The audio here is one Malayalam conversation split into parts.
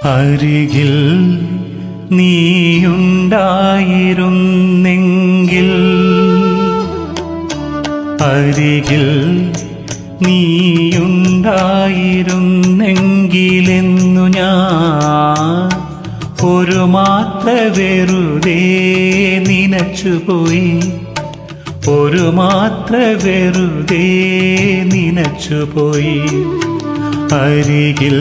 അരികിൽ നീയുണ്ടായിരുന്നെങ്കിൽ അരികിൽ നീയുണ്ടായിരുന്നെങ്കിലെന്നു ഞാൻ ഒരു മാത്ര വെറുതെ നിനച്ചുപോയി ഒരു മാത്ര വെറുതെ നിനച്ചുപോയി അരികിൽ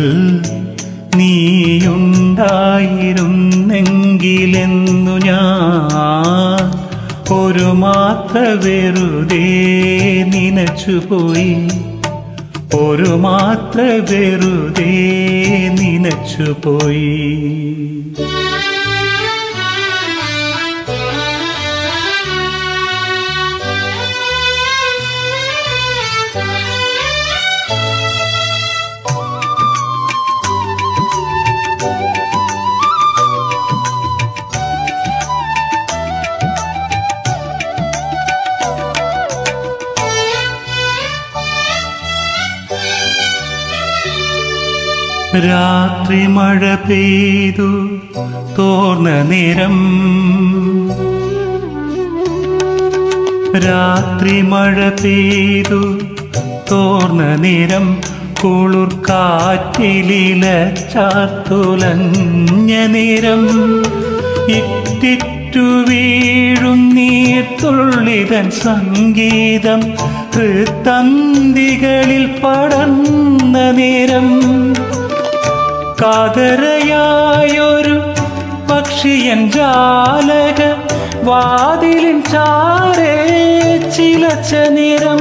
നീയുണ്ടായിരുന്നെങ്കിലെന്നു ഞാൻ ഒരു മാത്ര വെറുതെ നിനച്ചുപോയി ഒരു മാത്ര വെറുതെ നിനച്ചുപോയി രാത്രി മഴ പെയ്തു തോർന്ന നേരം രാത്രി മഴ പെയ്തു തോർന്ന നേരം കുളിർ കാറ്റിലില ചാത്തുലഞ്ഞ നേരം ഇറ്റിറ്റു വീഴും നീർത്തുള്ളിതൻ സംഗീതം ഹൃത്തന്തികളിൽ പടർന്ന നേരം കാതരയായൊരു പക്ഷിയൻ ജാലക വാതിലിൻ ചാരേ ചിലച്ച നിരം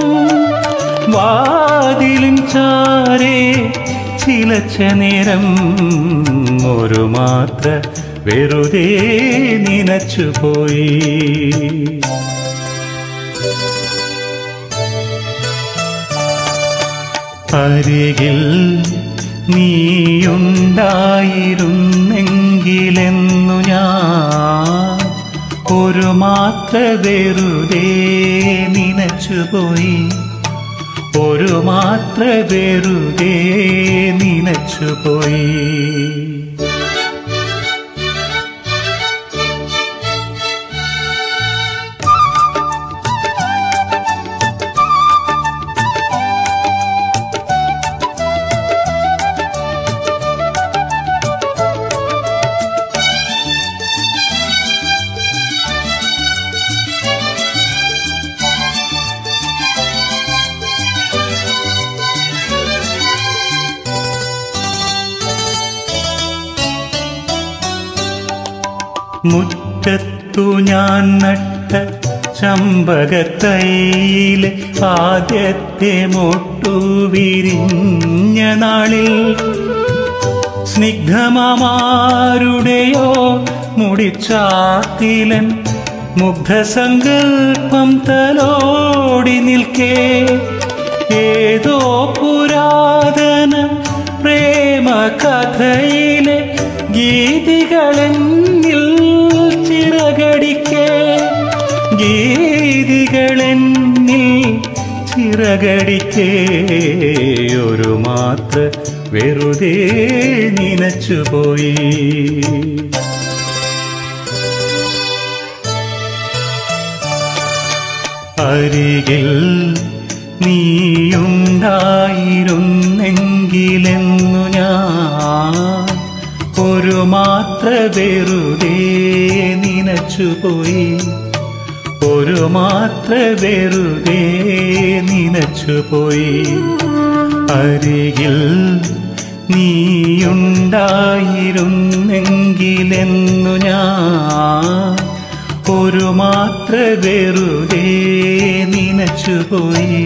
വാതിലിൻ ചാരേ ചിലച്ച നിരം ഒരു മാത്ര വെറുതെ നിനച്ചുപോയി അരികിൽ നീയുണ്ടായിരുന്നെങ്കിലെന്നു ഞാൻ ഒരു മാത്ര വെറുതെ നിനച്ചുപോയി ഒരു മാത്ര വെറുതെ നിനച്ചുപോയി മുറ്റത്തു ഞാൻ നട്ട ചമ്പകത്തൈയിലെ ആദ്യത്തെ മൊട്ടു വിരിഞ്ഞ നാളിൽ സ്നിഗ്ധമാരുടെയോ മുടിച്ചാത്തിലൻ മുഗ്ധസങ്കൽപ്പം തലോടി നിൽക്കേ ഏതോ പുരാതന പ്രേമ കഥയിലെ ഗീതികളെന്നിൽ ചിറകടിക്കേ ഗീതികളെന്നിൽ ചിറകടിക്കേ ഒരു മാത്ര വെറുതെ നിനച്ചുപോയി അരികിൽ നീയുണ്ടായിരുന്നെങ്കിലെന്നു ഞാൻ ഒരു മാത്ര വെറുതെ നിനച്ചുപോയി ഒരു മാത്ര വെറുതെ നിനച്ചുപോയി അരികിൽ നീയുണ്ടായിരുന്നെങ്കിലെന്നു ഞാൻ ഒരു മാത്ര വെറുതെ നിനച്ചുപോയി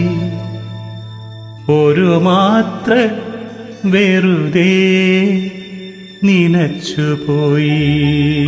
ഒരു മാത്ര വെറുതെ നിനച്ചുപോയി